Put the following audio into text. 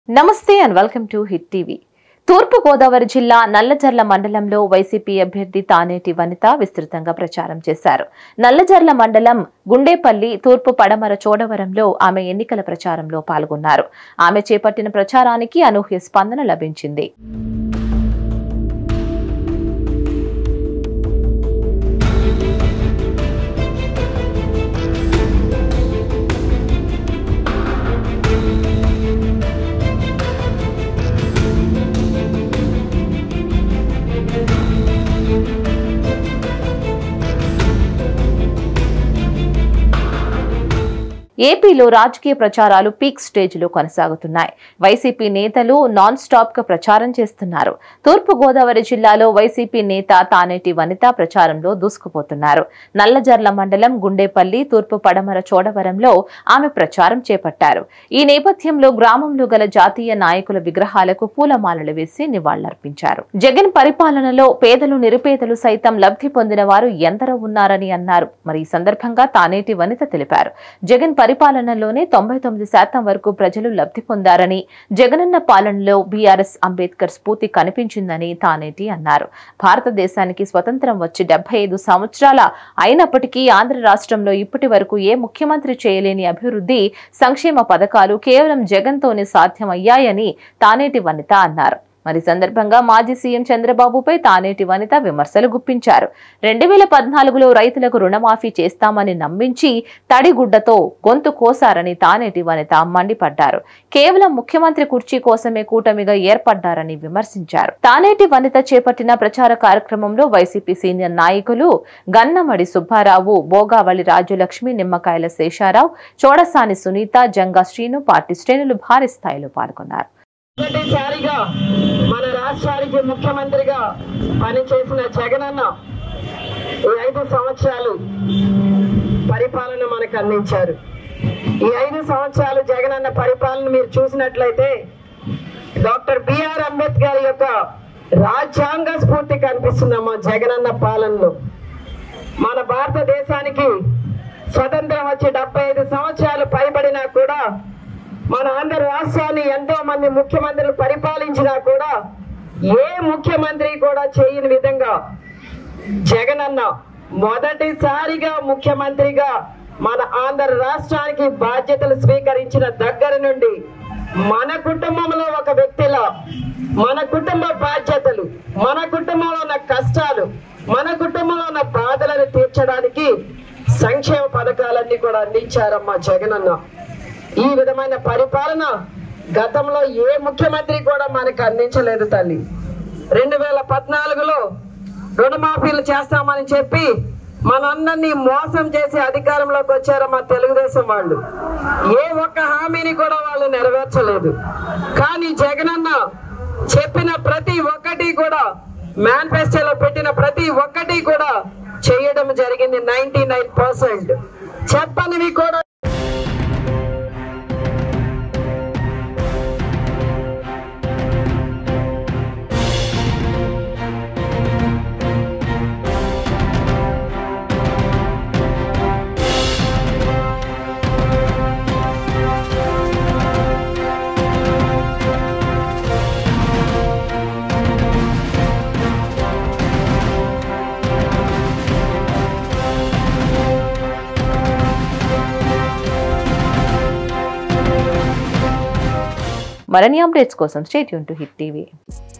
నమస్తే and welcome to Hit TV తూర్పు గోదావరి జిల్లా నల్లజర్ల మండలంలో వైసీపీ అభ్యర్థి తానేటి వనిత విస్తృతంగా ప్రచారం చేశారు నల్లజర్ల మండలం గుండేపల్లి తూర్పు పడమర చోడవరంలో ఆమె ఎన్నికల ప్రచారంలో పాల్గొన్నారు ఆమె చేపట్టిన ప్రచారానికి అనూహ్య స్పందన లభించింది ఏపీలో రాజకీయ ప్రచారాలు పీక్ స్టేజ్ లో కొనసాగుతున్నాయి వైసీపీ నేతలు నాన్ స్టాప్ గా ప్రచారం చేస్తున్నారు తూర్పు గోదావరి జిల్లాలో వైసీపీ నేత తానేటి వనిత ప్రచారంలో దూసుకుపోతున్నారు నల్లజర్ల మండలం గుండేపల్లి తూర్పు పడమర చోడవరంలో ఆమె ప్రచారం చేపట్టారు ఈ నేపథ్యంలో గ్రామంలో గల జాతీయ నాయకుల విగ్రహాలకు పూలమాలలు వేసి నివాళులర్పించారు జగన్ పరిపాలనలో పేదలు నిరుపేదలు సైతం లబ్ధి పొందిన వారు ఎందరో ఉన్నారని అన్నారు మరి ఈ సందర్భంగా తానేటి వనిత తెలిపారు జగన్ పరిపాలనలోనే తొంభై తొమ్మిది శాతం వరకు ప్రజలు లబ్ధి పొందారని జగనన్న పాలనలో బీఆర్ఎస్ అంబేద్కర్ స్ఫూర్తి కనిపించిందని తానేటి అన్నారు భారతదేశానికి స్వతంత్రం వచ్చి డెబ్బై ఐదు సంవత్సరాల అయినప్పటికీ ఆంధ్ర రాష్ట్రంలో ఇప్పటి వరకు ఏ ముఖ్యమంత్రి చేయలేని అభివృద్ధి సంక్షేమ పథకాలు కేవలం జగన్తోనే సాధ్యమయ్యాయని తానేటి వనిత అన్నారు మరి ఈ సందర్భంగా మాజీ సీఎం చంద్రబాబుపై తానేటి వనిత విమర్శలు గుప్పించారు రెండు వేల పద్నాలుగులో రైతులకు రుణమాఫీ చేస్తామని నమ్మించి తడిగుడ్డతో గొంతు కోసారని తానేటి వనిత మండిపడ్డారు కేవలం ముఖ్యమంత్రి కుర్చీ కోసమే కూటమిగా ఏర్పడ్డారని విమర్శించారు తానేటి వనిత చేపట్టిన ప్రచార కార్యక్రమంలో వైసీపీ సీనియర్ నాయకులు గన్నమడి సుబ్బారావు బోగావళి రాజులక్ష్మి నిమ్మకాయల శేషారావు చోడసాని సునీత జంగా శ్రీను పార్టీ శ్రేణులు భారీ స్థాయిలో పాల్గొన్నారు మొదటిసారిగా మన రాష్ట్రానికి ముఖ్యమంత్రిగా పనిచేసిన జగనన్న ఈ ఐదు సంవత్సరాలు పరిపాలన మనకు అందించారు ఈ ఐదు సంవత్సరాలు జగనన్న పరిపాలన మీరు చూసినట్లయితే డాక్టర్ బిఆర్ అంబేద్కర్ యొక్క రాజ్యాంగ స్ఫూర్తి కనిపిస్తుందమ్మా జగనన్న పాలనలో మన భారతదేశానికి స్వతంత్రం వచ్చి డెబ్బై ఐదు సంవత్సరాలు పైబడినా కూడా మన ఆంధ్ర రాష్ట్రాన్ని ఎంతో మంది ముఖ్యమంత్రులు పరిపాలించినా కూడా ఏ ముఖ్యమంత్రి కూడా చేయని విధంగా జగనన్న మొదటిసారిగా ముఖ్యమంత్రిగా మన ఆంధ్ర రాష్ట్రానికి బాధ్యతలు స్వీకరించిన దగ్గర నుండి మన కుటుంబంలో ఒక వ్యక్తిలా మన కుటుంబ బాధ్యతలు మన కుటుంబంలో ఉన్న కష్టాలు మన కుటుంబంలో ఉన్న బాధలను తీర్చడానికి సంక్షేమ పథకాలన్నీ కూడా అందించారమ్మా జగనన్న ఈ విధమైన పరిపాలన గతంలో ఏ ముఖ్యమంత్రి కూడా మనకు అందించలేదు తల్లి రెండు వేల పద్నాలుగులో రుణమాఫీలు చేస్తామని చెప్పి మనందరినీ మోసం చేసి అధికారంలోకి వచ్చారు మా తెలుగుదేశం వాళ్ళు ఏ ఒక్క హామీని కూడా వాళ్ళు నెరవేర్చలేదు కానీ జగనన్న చెప్పిన ప్రతి ఒక్కటి కూడా మేనిఫెస్టోలో పెట్టిన ప్రతి ఒక్కటి కూడా చేయడం జరిగింది నైన్టీ నైన్ పర్సెంట్ చెప్పనివి కూడా మరిన్ని అప్డేట్స్ కోసం స్టేట్ యూన్ టు హిట్ టీవీ